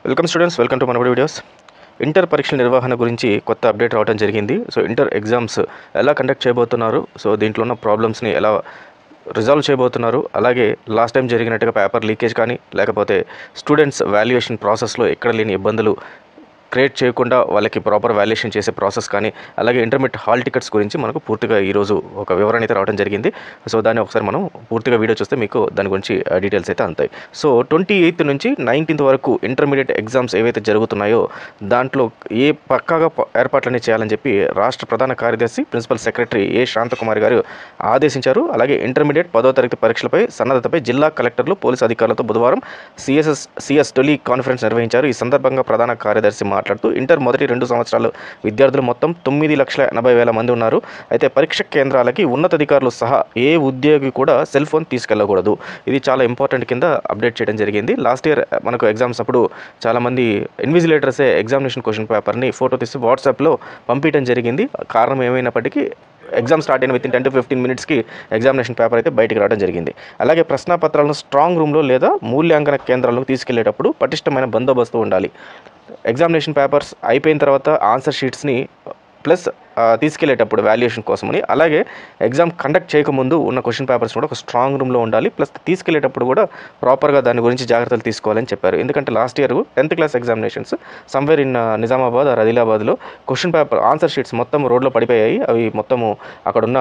welcome students welcome to మన videos inter పరీక్షల నిర్వహణ గురించి కొత్త అప్డేట్ రావడం జరిగింది సో ఇంటర్ ఎగ్జామ్స్ ఎలా కండక్ట్ చేయబోతున్నారు సో దీంట్లో ఉన్న ప్రాబ్లమ్స్ని ఎలా రిజాల్వ్ చేయబోతున్నారు అలాగే లాస్ట్ టైం జరిగినట్టుగా పేపర్ లీకేజ్ కానీ లేకపోతే స్టూడెంట్స్ వాల్యుయేషన్ ప్రాసెస్లో ఎక్కడ లేని ఇబ్బందులు క్రియేట్ చేయకుండా వాళ్ళకి ప్రాపర్ వాల్యుయేషన్ చేసే ప్రాసెస్ కానీ అలాగే ఇంటర్మీడియట్ హాల్ టికెట్స్ గురించి మనకు పూర్తిగా ఈరోజు ఒక వివరణ అయితే రావడం జరిగింది సో దాన్ని ఒకసారి మనం పూర్తిగా వీడియో చూస్తే మీకు దాని గురించి డీటెయిల్స్ అయితే అంతాయి సో ట్వంటీ ఎయిత్ నుంచి నైన్టీన్త్ వరకు ఇంటర్మీడియట్ ఎగ్జామ్స్ ఏవైతే జరుగుతున్నాయో దాంట్లో ఏ పక్కాగా ప- ఏర్పాట్లన్నీ చేయాలని చెప్పి రాష్ట్ర ప్రధాన కార్యదర్శి ప్రిన్సిపల్ సెక్రటరీ ఏ శాంతకుమార్ గారు ఆదేశించారు అలాగే ఇంటర్మీడియట్ పదో తరగతి పరీక్షలపై సన్నద్ధతపై జిల్లా కలెక్టర్లు పోలీసు అధికారులతో బుధవారం సిఎస్ఎస్ సిఎస్ టెలి కాన్ఫరెన్స్ నిర్వహించారు ఈ సందర్భంగా ప్రధాన కార్యదర్శి మాట్లాడుతూ ఇంటర్ మొదటి రెండు సంవత్సరాలు విద్యార్థులు మొత్తం తొమ్మిది లక్షల ఎనభై వేల మంది ఉన్నారు అయితే పరీక్ష కేంద్రాలకి ఉన్నతాధికారులు సహా ఏ ఉద్యోగి కూడా సెల్ ఫోన్ తీసుకెళ్ళకూడదు ఇది చాలా ఇంపార్టెంట్ కింద అప్డేట్ చేయడం జరిగింది లాస్ట్ ఇయర్ మనకు ఎగ్జామ్స్ అప్పుడు చాలామంది ఇన్విజిలేటర్సే ఎగ్జామినేషన్ క్వశ్చన్ పేపర్ని ఫోటో తీసి వాట్సాప్లో పంపించడం జరిగింది కారణం ఏమైనప్పటికీ ఎగ్జామ్ స్టార్ట్ అయిన within ten to fifteen మినిట్స్కి ఎగ్జామినేషన్ పేపర్ అయితే బయటికి రావడం జరిగింది అలాగే ప్రశ్నాపత్రాలను స్ట్రాంగ్ రూమ్లో లేదా మూల్యాంకన కేంద్రాలకు తీసుకెళ్లేటప్పుడు పటిష్టమైన బందోబస్తు ఉండాలి ఎగ్జామినేషన్ పేపర్స్ అయిపోయిన తర్వాత ఆన్సర్ షీట్స్ని ప్లస్ ఆ, తీసుకెళ్లేటప్పుడు వాల్యుయేషన్ కోసమని అలాగే ఎగ్జామ్ కండక్ట్ చేయకముందు ఉన్న క్వశ్చన్ పేపర్స్ కూడా ఒక స్ట్రాంగ్ రూమ్లో ఉండాలి ప్లస్ తీసుకెళ్లేటప్పుడు కూడా ప్రాపర్గా దాని గురించి జాగ్రత్తలు తీసుకోవాలని చెప్పారు ఎందుకంటే last year tenth class examinations somewhere in Nizamabad or ఆదిలాబాద్లో క్వశ్చన్ పేపర్ ఆన్సర్ షీట్స్ మొత్తం రోడ్లో పడిపోయాయి అవి మొత్తము అక్కడున్న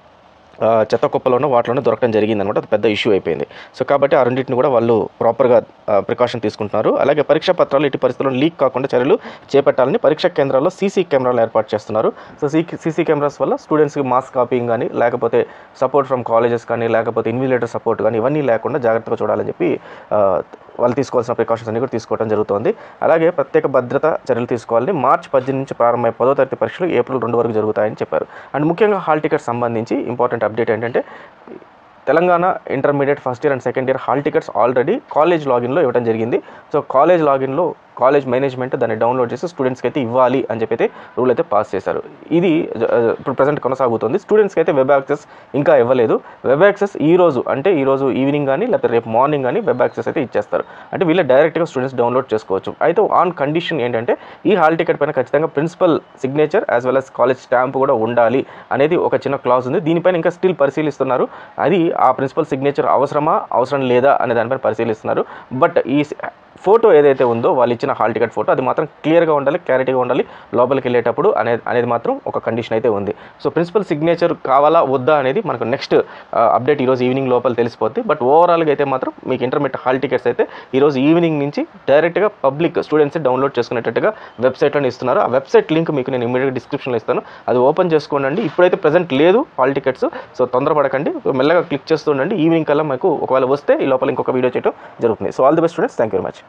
ఆ, చెత్త కుప్పలోనూ వాటిలోనూ దొరకడం జరిగింది అనమాట అది పెద్ద ఇష్యూ అయిపోయింది సో కాబట్టి ఆ రెండింటిని కూడా వాళ్ళు ప్రాపర్గా ప్రికాషన్ తీసుకుంటున్నారు అలాగే పరీక్షా పత్రాలు ఇటు పరిస్థితుల్లో లీక్ కాకుండా చర్యలు చేపట్టాలని పరీక్షా కేంద్రాల్లో సీసీ కెమెరాలు ఏర్పాటు చేస్తున్నారు సో సీ సీసీ కెమెరాస్ వల్ల స్టూడెంట్స్కి మాస్ కాపీయింగ్ కానీ లేకపోతే సపోర్ట్ ఫ్రమ్ కాలేజెస్ కానీ లేకపోతే ఇన్విజిలేటర్ సపోర్ట్ కానీ ఇవన్నీ లేకుండా జాగ్రత్తగా చూడాలని చెప్పి ఆ, వాళ్ళు తీసుకోవాల్సిన ప్రికాషన్స్ అన్ని కూడా తీసుకోవడం జరుగుతుంది అలాగే ప్రత్యేక భద్రత చర్యలు తీసుకోవాలని మార్చి పద్దెనిమిది నుంచి ప్రారంభమై పదో తరగతి పరీక్షలు ఏప్రిల్ రెండు వరకు జరుగుతాయని చెప్పారు అండ్ ముఖ్యంగా హాల్ టికెట్ సంబంధించి ఇంపార్టెంట్ అప్డేట్ ఏంటంటే Telangana intermediate first year and second year hall tickets already college లాగిన్లో ఇవ్వడం జరిగింది సో కాలేజ్ లాగిన్లో కాలేజ్ మేనేజ్మెంట్ దాన్ని డౌన్లోడ్ చేసి స్టూడెంట్స్కి అయితే ఇవ్వాలి అని చెప్పి అయితే రూల్ అయితే పాస్ చేశారు ఇది ఆ, ఇప్పుడు ప్రజెంట్ కొనసాగుతుంది స్టూడెంట్స్కి అయితే వెబ్ యాక్సెస్ ఇంకా ఇవ్వలేదు వెబ్ యాక్సెస్ ఈ రోజు అంటే ఈ రోజు ఈవినింగ్ కానీ లేకపోతే రేపు మార్నింగ్ కానీ వెబ్ యాక్సెస్ అయితే ఇచ్చేస్తారు అంటే వీళ్ళే డైరెక్ట్గా స్టూడెంట్స్ డౌన్లోడ్ చేసుకోవచ్చు అయితే ఆన్ కండిషన్ ఏంటంటే ఈ హాల్ టికెట్ పైన ఖచ్చితంగా principal signature as well as college stamp కూడా ఉండాలి అనేది ఒక చిన్న క్లాజ్ ఉంది దీనిపైన ఇంకా స్టిల్ పరిశీలిస్తున్నారు అది ఆ ప్రిన్సిపల్ సిగ్నేచర్ అవసరమా అవసరం లేదా అనే దానిపైన పరిశీలిస్తున్నారు బట్ ఈ ఫోటో ఏదైతే ఉందో వాళ్ళు ఇచ్చిన హాల్ టికెట్ ఫోటో అది మాత్రం క్లియర్గా ఉండాలి క్లారిటీగా ఉండాలి లోపలికి వెళ్ళేటప్పుడు అనేది అనేది మాత్రం ఒక కండిషన్ అయితే ఉంది సో ప్రిన్సిపల్ సిగ్నేచర్ కావాలా వద్దా అనేది మనకు నెక్స్ట్ అప్డేట్ ఈరోజు ఈవినింగ్ లోపల తెలిసిపోద్ది బట్ ఓవరాల్గా అయితే మాత్రం మీకు ఇంటర్మీడియట్ హాల్ టికెట్స్ అయితే ఈరోజు ఈవినింగ్ నుంచి డైరెక్ట్గా పబ్లిక్ స్టూడెంట్స్ డౌన్లోడ్ చేసుకునేటట్టుగా వెబ్సైట్లోనే ఇస్తున్నారు ఆ వెబ్సైట్ లింక్ మీకు నేను ఇమీడియట్గా డిస్క్రిప్షన్లో ఇస్తాను అది ఓపెన్ చేసుకోండి ఇప్పుడైతే ప్రజెంట్ లేదు హాల్ టికెట్స్ సో తొందరపడకండి మెల్లగా క్లిక్ చేస్తూ ఉండండి ఈవినింగ్ కల్లా మీకు ఒకవేళ వస్తే ఈ లోపల ఇంకొక వీడియో చేయడం జరుగుతుంది so all the best students thank you very much